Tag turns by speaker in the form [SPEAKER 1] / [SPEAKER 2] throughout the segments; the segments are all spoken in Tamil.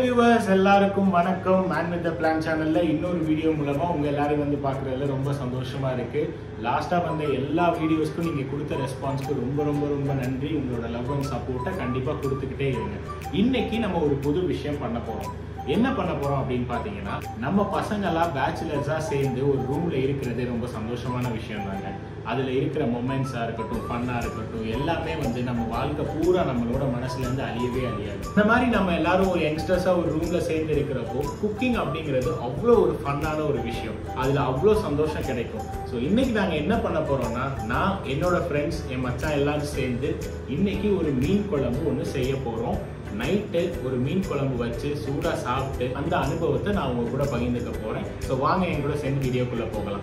[SPEAKER 1] வியூவர்ஸ் எல்லாருக்கும் வணக்கம் மேன் வித் பிளான் சேனல்ல இன்னொரு வீடியோ மூலமா உங்க எல்லாரையும் வந்து பார்க்கறதுல ரொம்ப சந்தோஷமா இருக்கு லாஸ்டா வந்த எல்லா வீடியோஸ்க்கும் நீங்க கொடுத்த ரெஸ்பான்ஸ்க்கு ரொம்ப ரொம்ப ரொம்ப நன்றி உங்களோட லவ் அண்ட் சப்போர்ட்டை கண்டிப்பா கொடுத்துக்கிட்டே இருங்க இன்னைக்கு நம்ம ஒரு புது விஷயம் பண்ண போறோம் என்ன பண்ண போறோம் அப்படின்னு பாத்தீங்கன்னா நம்ம பசங்கெல்லாம் பேச்சுலர்ஸா சேர்ந்து ஒரு ரூம்ல இருக்கிறதே ரொம்ப சந்தோஷமான விஷயம் தாங்க அதுல இருக்கிற மொமெண்ட்ஸா இருக்கட்டும் ஃபன்னா இருக்கட்டும் எல்லாமே வந்து நம்ம வாழ்க்கை பூரா நம்மளோட மனசுல இருந்து அழியவே அழியாது இந்த மாதிரி நம்ம எல்லாரும் ஒரு யங்ஸ்டர்ஸா ஒரு ரூம்ல சேர்ந்து இருக்கிறப்போ குக்கிங் அப்படிங்கிறது அவ்வளோ ஒரு ஃபன்னான ஒரு விஷயம் அதுல அவ்வளோ சந்தோஷம் கிடைக்கும் ஸோ இன்னைக்கு நாங்க என்ன பண்ண போறோம்னா நான் என்னோட ஃப்ரெண்ட்ஸ் என் மச்சான் எல்லாரும் சேர்ந்து இன்னைக்கு ஒரு மீன் குழம்பு ஒன்று செய்ய போறோம் நைட்டு ஒரு மீன் குழம்பு வச்சு சூடாக சாப்பிட்டு அந்த அனுபவத்தை நான் உங்க கூட பகிர்ந்துக்க போறேன் ஸோ வாங்க என் கூட சேர்ந்து வீடியோக்குள்ள போகலாம்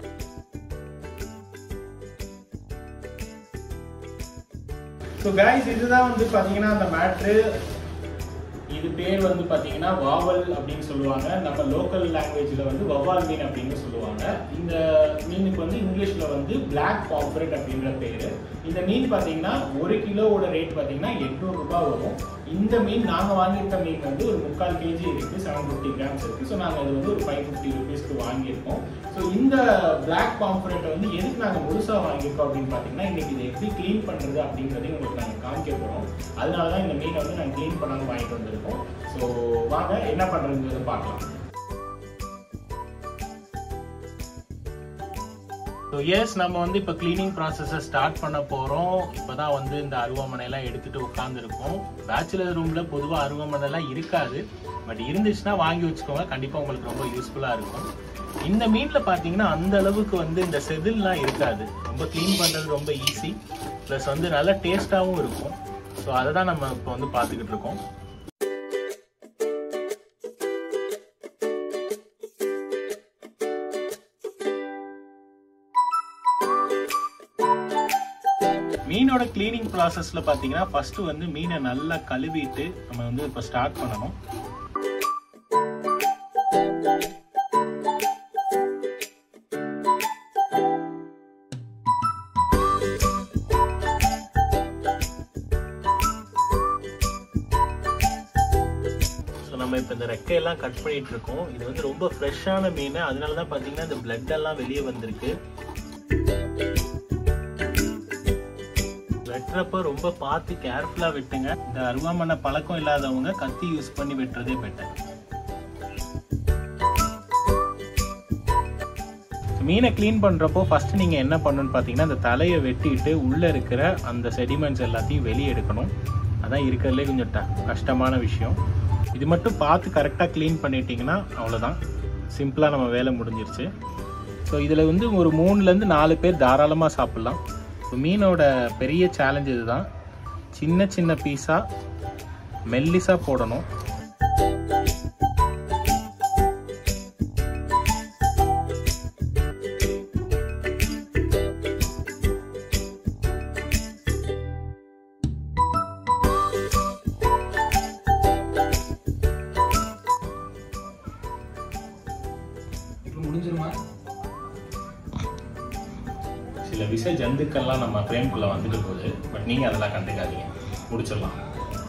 [SPEAKER 1] ஸோ கைஸ் இதுதான் வந்து பார்த்தீங்கன்னா அந்த மேட்ரு இது பேர் வந்து பார்த்தீங்கன்னா வாவல் அப்படின்னு சொல்லுவாங்க நம்ம லோக்கல் லாங்குவேஜில் வந்து வவ்வால் மீன் அப்படின்னு சொல்லுவாங்க இந்த மீனுக்கு வந்து இங்கிலீஷில் வந்து பிளாக் பாம்பரேட் அப்படின்ற பேர் இந்த மீன் பார்த்தீங்கன்னா ஒரு கிலோவோட ரேட் பார்த்தீங்கன்னா எட்நூறு ரூபாய் வரும் இந்த மீன் நாங்கள் வாங்கியிருக்க மீன் வந்து ஒரு முக்கால் கேஜி இருக்குது செவன் ஃபிஃப்டி கிராம்ஸ் இருக்குது ஸோ நாங்கள் அது வந்து ஒரு ஃபைவ் ஃபிஃப்டி ருபீஸ்க்கு வாங்கியிருக்கோம் ஸோ இந்த பிளாக் பாம்பரேட்டை வந்து எதுக்கு நாங்கள் முழுசாக வாங்கியிருக்கோம் அப்படின்னு பார்த்தீங்கன்னா இன்னைக்கு இதை எப்படி க்ளீன் பண்ணுறது அப்படிங்கிறதையும் உங்களுக்கு நாங்கள் காமிக்க போகிறோம் அதனால தான் இந்த மீனை வந்து நாங்கள் க்ளீன் பண்ணாமல் வாங்கிட்டு வந்திருக்கோம் ஸோ வாங்க என்ன பண்ணுறதுங்கிறத பார்க்கலாம் ஸோ எஸ் நம்ம வந்து இப்போ க்ளீனிங் ப்ராசஸை ஸ்டார்ட் பண்ண போகிறோம் இப்போ தான் வந்து இந்த அருவாமனையெல்லாம் எடுத்துகிட்டு உட்காந்துருக்கோம் பேச்சுலர் ரூமில் பொதுவாக அருவாமனைலாம் இருக்காது பட் இருந்துச்சுன்னா வாங்கி வச்சுக்கோங்க கண்டிப்பாக உங்களுக்கு ரொம்ப யூஸ்ஃபுல்லாக இருக்கும் இந்த மீனில் பார்த்தீங்கன்னா அந்த அளவுக்கு வந்து இந்த செதில்லாம் இருக்காது ரொம்ப க்ளீன் பண்ணுறது ரொம்ப ஈஸி ப்ளஸ் வந்து நல்ல டேஸ்ட்டாகவும் இருக்கும் ஸோ அதை தான் நம்ம இப்போ வந்து பார்த்துக்கிட்டு இருக்கோம் மீனோட கிளீனிங் ப்ராசஸ்ல பாத்தீங்கன்னா ஃபர்ஸ்ட் வந்து மீனை நல்லா கழுவிட்டு நம்ம வந்து இப்போ ஸ்டார்ட் பண்ணணும் ஸோ நம்ம இப்போ இந்த ரெக்கையெல்லாம் கட் பண்ணிட்டு இருக்கோம் இது வந்து ரொம்ப ஃப்ரெஷ்ஷான மீன் அதனால தான் பார்த்தீங்கன்னா இந்த பிளட் எல்லாம் வெளியே வந்திருக்கு வெட்டுறப்ப ரொம்ப பார்த்து கேர்ஃபுல்லா வெட்டுங்க இந்த அருவாமனை பழக்கம் இல்லாதவங்க கத்தி யூஸ் பண்ணி வெட்டுறதே பெட்டர் மீனை க்ளீன் பண்ணுறப்போ ஃபர்ஸ்ட் நீங்கள் என்ன பண்ணணும்னு பார்த்தீங்கன்னா அந்த தலையை வெட்டிட்டு உள்ளே இருக்கிற அந்த செடிமெண்ட்ஸ் எல்லாத்தையும் வெளியே எடுக்கணும் அதான் இருக்கிறதுலே கொஞ்சம் ட கஷ்டமான விஷயம் இது மட்டும் பார்த்து கரெக்டாக க்ளீன் பண்ணிட்டீங்கன்னா அவ்வளோதான் சிம்பிளாக நம்ம வேலை முடிஞ்சிருச்சு ஸோ இதில் வந்து ஒரு மூணுலேருந்து நாலு பேர் தாராளமாக சாப்பிட்லாம் இப்போ மீனோட பெரிய சேலஞ்ச் இதுதான் சின்ன சின்ன பீஸாக மெல்லிஸாக போடணும்
[SPEAKER 2] முடிஞ்சிருமா
[SPEAKER 1] சில விஷ ஜந்துக்கள்லாம் நம்ம ஃப்ரேம்குள்ளே வந்துட்டு போகுது பட் நீங்கள் அதெல்லாம் கண்டுக்காதீங்க முடிச்சிடலாம்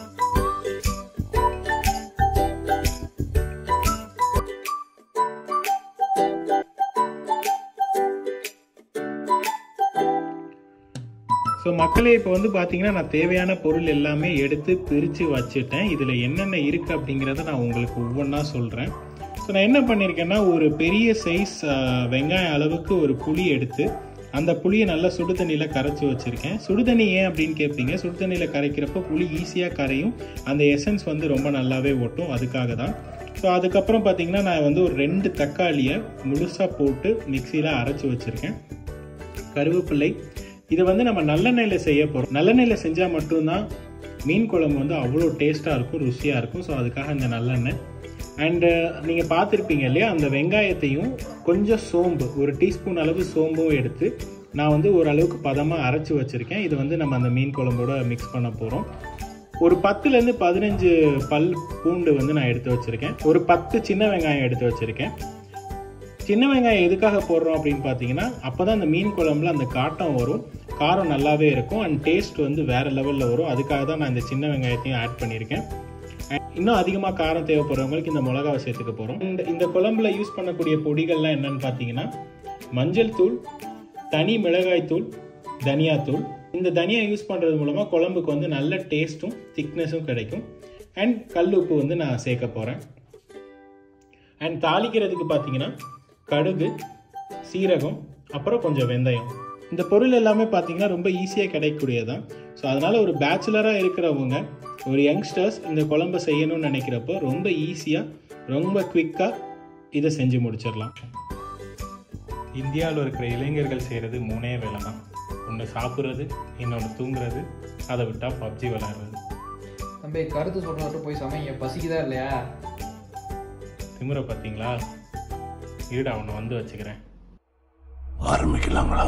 [SPEAKER 1] ஸோ மக்களே இப்போ வந்து பார்த்தீங்கன்னா நான் தேவையான பொருள் எல்லாமே எடுத்து பிரித்து வச்சுட்டேன் இதில் என்னென்ன இருக்குது அப்படிங்கிறத நான் உங்களுக்கு ஒவ்வொன்றா சொல்கிறேன் ஸோ நான் என்ன பண்ணியிருக்கேன்னா ஒரு பெரிய சைஸ் வெங்காயம் அளவுக்கு ஒரு புளி எடுத்து அந்த புளியை நல்லா சுடு தண்ணியில் கரைச்சி வச்சுருக்கேன் சுடு தண்ணி ஏன் அப்படின்னு கேட்பீங்க சுடு தண்ணியில் கரைக்கிறப்போ புளி ஈஸியாக கரையும் அந்த எசன்ஸ் வந்து ரொம்ப நல்லாவே ஓட்டும் அதுக்காக தான் ஸோ அதுக்கப்புறம் பார்த்தீங்கன்னா நான் வந்து ஒரு ரெண்டு தக்காளியை முழுசாக போட்டு மிக்சியில் அரைச்சி வச்சுருக்கேன் கருவேப்பிள்ளை இதை வந்து நம்ம நல்லெண்ணெயில் செய்ய போகிறோம் நல்லெண்ணெயில் செஞ்சால் மட்டும்தான் மீன் குழம்பு வந்து அவ்வளோ டேஸ்ட்டாக இருக்கும் ருசியாக இருக்கும் ஸோ அதுக்காக இந்த நல்லெண்ணெய் அண்டு நீங்கள் பார்த்துருப்பீங்க இல்லையா அந்த வெங்காயத்தையும் கொஞ்சம் சோம்பு ஒரு டீஸ்பூன் அளவு சோம்பும் எடுத்து நான் வந்து ஓரளவுக்கு பதமாக அரைச்சி வச்சுருக்கேன் இது வந்து நம்ம அந்த மீன் குழம்போட மிக்ஸ் பண்ண போகிறோம் ஒரு பத்துலேருந்து பதினஞ்சு பல் பூண்டு வந்து நான் எடுத்து வச்சுருக்கேன் ஒரு பத்து சின்ன வெங்காயம் எடுத்து வச்சுருக்கேன் சின்ன வெங்காயம் எதுக்காக போடுறோம் அப்படின்னு பார்த்தீங்கன்னா அப்போ தான் அந்த மீன் குழம்புல அந்த காட்டம் வரும் காரம் நல்லாவே இருக்கும் அண்ட் டேஸ்ட் வந்து வேறு லெவலில் வரும் அதுக்காக தான் நான் இந்த சின்ன வெங்காயத்தையும் ஆட் பண்ணியிருக்கேன் இன்னும் அதிகமாக காரம் தேவைப்படுறவங்களுக்கு இந்த மிளகாவை சேர்த்துக்க போகிறோம் இந்த இந்த குழம்புல யூஸ் பண்ணக்கூடிய பொடிகள்லாம் என்னன்னு பார்த்தீங்கன்னா மஞ்சள் தூள் தனி மிளகாய் தூள் தனியாத்தூள் இந்த தனியா யூஸ் பண்ணுறது மூலமாக குழம்புக்கு வந்து நல்ல டேஸ்ட்டும் திக்னஸும் கிடைக்கும் அண்ட் கல் உப்பு வந்து நான் சேர்க்க போகிறேன் அண்ட் தாளிக்கிறதுக்கு பார்த்தீங்கன்னா கடுகு சீரகம் அப்புறம் கொஞ்சம் வெந்தயம் இந்த பொருள் எல்லாமே பார்த்தீங்கன்னா ரொம்ப ஈஸியாக கிடைக்கக்கூடியதான் ஸோ அதனால் ஒரு பேச்சுலராக இருக்கிறவங்க ஒரு யங்ஸ்டர்ஸ் இந்த குழம்பு செய்யணும்னு நினைக்கிறப்போ ரொம்ப ஈஸியாக ரொம்ப குவிக்காக இதை செஞ்சு முடிச்சிடலாம் இந்தியாவில் இருக்கிற இளைஞர்கள் செய்கிறது மூணே வேலை தான் ஒன்று சாப்பிட்றது இன்னொன்று தூங்குறது அதை விட்டால் பப்ஜி விளாட்றது
[SPEAKER 2] தம்பி கருத்து சொல்றதுட்டு போய் சமைங்க பசிக்குதா இல்லையா
[SPEAKER 1] திமிர பார்த்தீங்களா இருடா ஒன்று வந்து வச்சுக்கிறேன்
[SPEAKER 3] ஆரம்பிக்கலாங்களா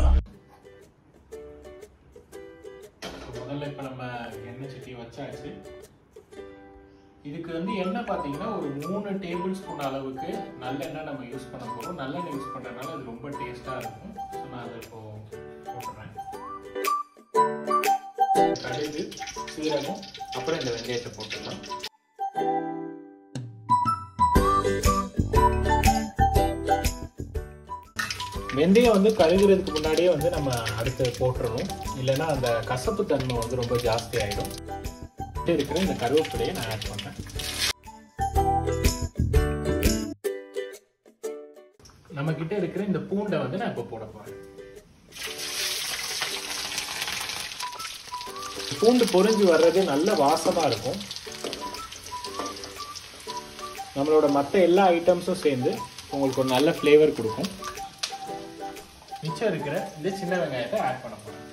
[SPEAKER 1] முதல்ல இப்போ நம்ம எண்ணெய் சட்டி வச்சாச்சு இதுக்கு வந்து எண்ணெய் பார்த்தீங்கன்னா ஒரு மூணு டேபிள் ஸ்பூன் அளவுக்கு நல்லெண்ணெய் நம்ம யூஸ் பண்ண போகிறோம் நல்லெண்ணெய் யூஸ் பண்ணுறதுனால அது ரொம்ப டேஸ்ட்டாக இருக்கும் ஸோ நான் அதை இப்போ போட்டுறேன் கடுகு சீரகம் அப்புறம் இந்த வெந்தயத்தை போட்டுடலாம் வெந்தயம் வந்து கழுகுறதுக்கு முன்னாடியே வந்து நம்ம அடுத்து போட்டுறணும் இல்லைன்னா அந்த கசப்பு தன்மை வந்து ரொம்ப ஜாஸ்தி ஆயிடும் இருக்கிற இந்த கருவேப்பிலையை நான் ஆட் பண்ணேன் நம்ம கிட்ட இருக்கிற இந்த பூண்டை வந்து நான் இப்போ போட போறேன் பூண்டு பொரிஞ்சு வர்றது நல்ல வாசமா இருக்கும் நம்மளோட மற்ற எல்லா ஐட்டம்ஸும் சேர்ந்து உங்களுக்கு ஒரு நல்ல ஃப்ளேவர் கொடுக்கும் மிச்சம் இருக்கிற இந்த சின்ன வெங்காயத்தை ஆட் பண்ண போறேன்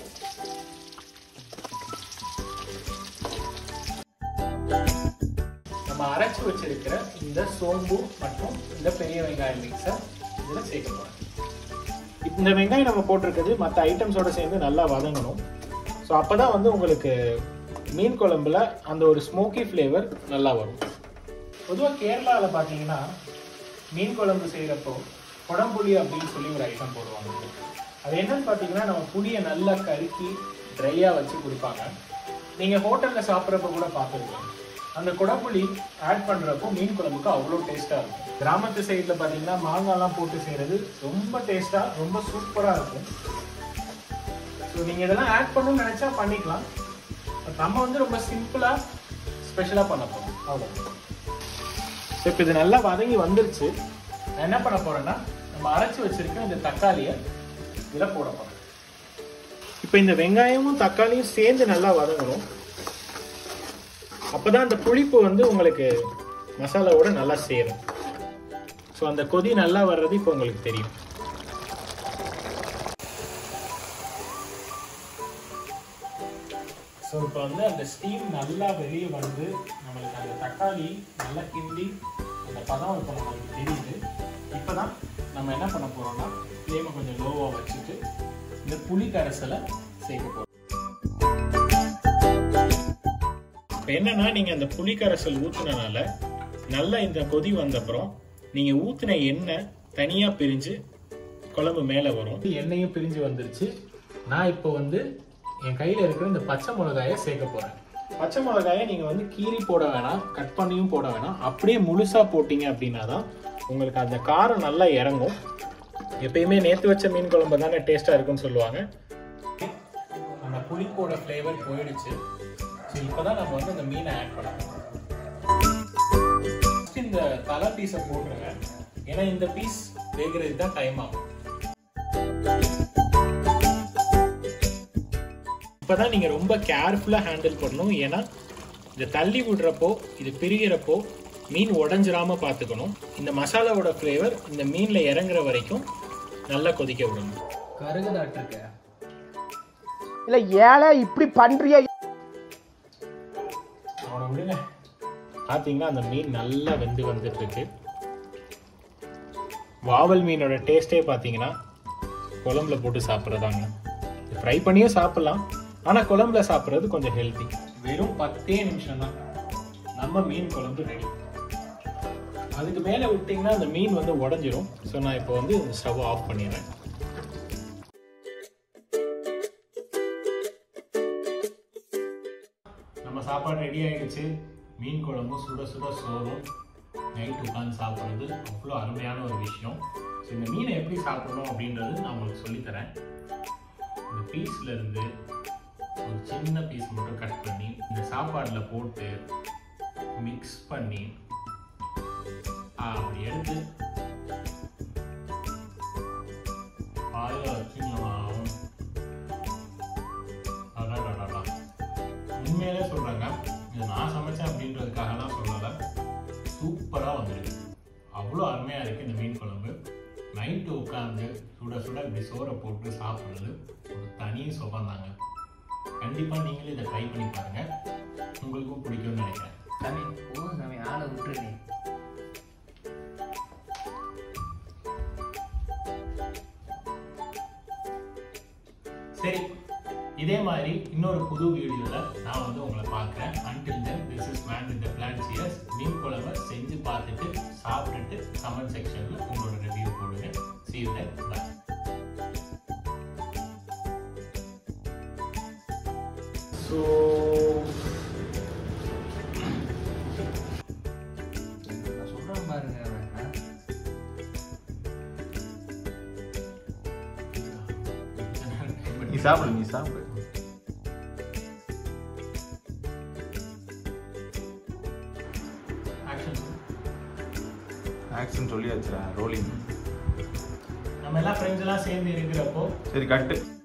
[SPEAKER 1] நம்ம அரைச்சு வச்சிருக்கிற இந்த சோம்பு மற்றும் இந்த பெரிய வெங்காயம் மிக்ஸை இதில் சேர்க்க போறேன் இந்த வெங்காயம் நம்ம போட்டிருக்கிறது மற்ற ஐட்டம்ஸோட சேர்ந்து நல்லா வதங்கணும் ஸோ அப்பதான் வந்து உங்களுக்கு மீன் குழம்புல அந்த ஒரு ஸ்மோக்கி ஃப்ளேவர் நல்லா வரும் பொதுவாக கேரளாவில் பார்த்தீங்கன்னா மீன் குழம்பு செய்கிறப்போ குடம்புளி அப்படின்னு சொல்லி ஒரு ஐட்டம் போடுவாங்க அது என்னன்னு பார்த்தீங்கன்னா நம்ம புளியை நல்லா கருக்கி ட்ரையாக வச்சு கொடுப்பாங்க நீங்கள் ஹோட்டலில் சாப்பிட்றப்ப கூட பார்த்துருக்கலாம் அந்த குடம்புளி ஆட் பண்ணுறப்போ மீன் குழம்புக்கு அவ்வளோ டேஸ்ட்டாக இருக்கும் கிராமத்து சைடில் பார்த்தீங்கன்னா மாங்காய்லாம் போட்டு செய்கிறது ரொம்ப டேஸ்ட்டாக ரொம்ப சூப்பராக இருக்கும் ஸோ நீங்கள் இதெல்லாம் ஆட் பண்ணணும்னு நினச்சா பண்ணிக்கலாம் But நம்ம வந்து ரொம்ப சிம்பிளாக ஸ்பெஷலாக பண்ண போகிறோம் அவ்வளோ ஸோ இப்போ இது நல்லா வதங்கி வந்துருச்சு நான் என்ன பண்ண போறேன்னா நம்ம அரைச்சி வச்சிருக்க இந்த தக்காளியை இதில் போட போறேன் இப்போ இந்த வெங்காயமும் தக்காளியும் சேர்ந்து நல்லா வதங்கணும் அப்பதான் அந்த புளிப்பு வந்து உங்களுக்கு மசாலாவோட நல்லா சேரும் ஸோ அந்த கொதி நல்லா வர்றது இப்போ உங்களுக்கு தெரியும் ஸோ இப்போ வந்து அந்த ஸ்டீம் நல்லா வெளியே வந்து நம்மளுக்கு அந்த தக்காளி நல்லா கிண்டி அந்த பதம் இப்போ நம்மளுக்கு தெரியுது இப்போ தான் நம்ம என்ன பண்ண போகிறோம்னா ஃப்ளேமை கொஞ்சம் லோவாக வச்சுட்டு இந்த புளி கரைசலை சேர்க்க போகிறோம் இப்போ என்னன்னா நீங்கள் அந்த புளி கரைசல் ஊற்றுனனால நல்லா இந்த கொதி வந்தப்புறம் நீங்கள் ஊற்றின எண்ணெய் தனியாக பிரிஞ்சு குழம்பு மேலே வரும் எண்ணெயும் பிரிஞ்சு வந்துருச்சு நான் இப்போ வந்து என் கையில் இருக்கிற இந்த பச்சை மிளகாயை சேர்க்க போகிறேன் பச்சை மிளகாயை நீங்கள் வந்து கீரி போட வேணாம் கட் பண்ணியும் போட வேணாம் அப்படியே முழுசாக போட்டீங்க அப்படின்னா தான் உங்களுக்கு அந்த காரம் நல்லா இறங்கும் எப்பயுமே நேற்று வச்ச மீன் குழம்பு தானே டேஸ்ட்டாக இருக்குன்னு சொல்லுவாங்க அந்த புளிப்போட ஃப்ளேவர் போயிடுச்சு ஸோ இப்போ தான் நம்ம வந்து அந்த மீனை ஆட் பண்ணணும் First இந்த தலை பீஸை போட்டுருங்க ஏன்னா இந்த பீஸ் வேகிறதுக்கு தான் டைம் ஆகும் இப்போதான் நீங்கள் ரொம்ப கேர்ஃபுல்லாக ஹேண்டில் பண்ணணும் ஏன்னா இதை தள்ளி விடுறப்போ இது பிரிகிறப்போ மீன் உடஞ்சிராம பார்த்துக்கணும் இந்த மசாலாவோட ஃப்ளேவர் இந்த மீனில் இறங்குற வரைக்கும் நல்லா கொதிக்க விடணும்
[SPEAKER 2] கருகுதாட்டு இருக்க
[SPEAKER 4] இல்ல ஏழை இப்படி பண்றிய
[SPEAKER 1] அவனை விடுங்க பார்த்தீங்கன்னா அந்த மீன் நல்லா வெந்து வந்துட்டு இருக்கு வாவல் மீனோட டேஸ்டே பார்த்தீங்கன்னா குழம்புல போட்டு சாப்பிட்றதாங்க ஃப்ரை பண்ணியும் சாப்பிடலாம் ஆனால் குழம்புல சாப்பிட்றது கொஞ்சம் ஹெல்த்தி வெறும் பத்தே நிமிஷம் தான் நம்ம மீன் குழம்பு ரெடி அதுக்கு மேலே விட்டிங்கன்னா அந்த மீன் வந்து உடஞ்சிரும் ஸோ நான் இப்போ வந்து ஸ்டவ் ஆஃப் பண்ணிடுறேன் நம்ம சாப்பாடு ரெடி ஆயிடுச்சு மீன் குழம்பும் சுட சுட சோறும் நைட் உட்காந்து சாப்பிட்றது அவ்வளோ அருமையான ஒரு விஷயம் ஸோ இந்த மீனை எப்படி சாப்பிடணும் அப்படின்றது நான் உங்களுக்கு சொல்லித்தரேன் இந்த பீஸ்ல இருந்து ஒரு சின்ன பீஸ் மட்டும் கட் பண்ணி இந்த சாப்பாடில் போட்டு மிக்ஸ் பண்ணி அப்படி எடுத்து வாயில வச்சுங்களா அடடடடா. உண்மையிலே சொல்றேங்க இது நான் சமைச்சேன் அப்படின்றதுக்காகலாம் சொல்லலை சூப்பராக வந்திருக்கு அவ்வளோ அருமையாக இருக்குது இந்த மீன் குழம்பு நைட்டு உட்காந்து சுட சுட இப்படி சோறை போட்டு சாப்பிட்றது ஒரு தனி சுகம் தாங்க கண்டிப்பாக நீங்களும் இதை ட்ரை பண்ணி பாருங்கள் உங்களுக்கும் பிடிக்கும்னு நினைக்கிறேன்
[SPEAKER 2] சாமி போதும் சாமி ஆளை விட்டுருங்க
[SPEAKER 1] சரி இதே மாதிரி இன்னொரு புது வீடியோவில் நான் வந்து உங்களை பார்க்குறேன் until then this is man with the plan cheers மீன் குழம்பை செஞ்சு பார்த்துட்டு சாப்பிட்டுட்டு கமெண்ட் செக்ஷனில் உங்களோட ரிவ்யூ போடுங்க see you then bye so
[SPEAKER 2] நான் சொல்றேன் பாருங்க அவன், ஆ?
[SPEAKER 3] நீ சாப்பிடு நீ சாப்பிடு
[SPEAKER 1] ஆக்ஷன்
[SPEAKER 3] ஆக்ஷன் சொல்லியாச்சுடா ரோலிங்
[SPEAKER 1] நம்ம எல்லாம் ஃப்ரெண்ட்ஸ் எல்லாம் சேர்ந்து இருக்கிறப்போ
[SPEAKER 3] சரி கட்டு